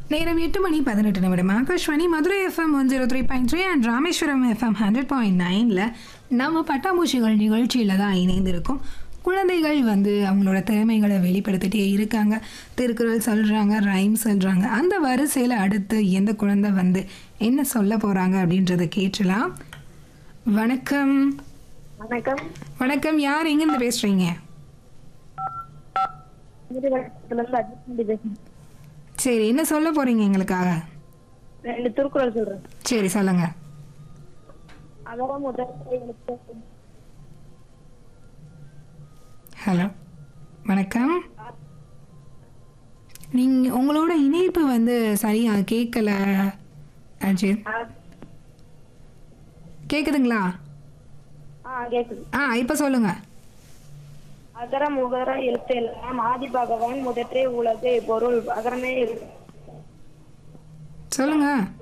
நேரம் எட்டு மணி பதினெட்டு நிமிடம் Akashvani Madurai FM one zero three point three and Rameswaram FM hundred point நைனில் நம்ம பட்டாம்பூச்சிகள் நிகழ்ச்சியில் தான் இணைந்திருக்கோம் குழந்தைகள் வந்து அவங்களோட திறமைகளை வெளிப்படுத்திட்டே இருக்காங்க திருக்குறள் சொல்கிறாங்க ரைம் சொல்கிறாங்க அந்த வரிசையில் அடுத்து எந்த குழந்தை வந்து என்ன சொல்ல போகிறாங்க அப்படின்றத கேட்டலாம் வணக்கம் வணக்கம் வணக்கம் யார் எங்கேருந்து பேசுகிறீங்க திருவள்ளத்துல இருந்து அஜித் பாண்டி பேசுறேன் சரி என்ன சொல்ல போகிறீங்க எங்களுக்காக ரெண்டு திருக்குறள் சொல்றேன் சரி சொல்லுங்கள் அகர முதல் எழுத்து ஹலோ வணக்கம் நீங்கள் உங்களோட இணைப்பு வந்து சரியா கேட்கல அஜித் ஆ, கேட்குதுங்களா ஆ கேக்குது ஆ இப்போ சொல்லுங்க அகர முகர எழுத்து எல்லாம் ஆதி பகவான் முதற்றே உலகு பொருள் அகரமே எழுத்து சொல்லுங்க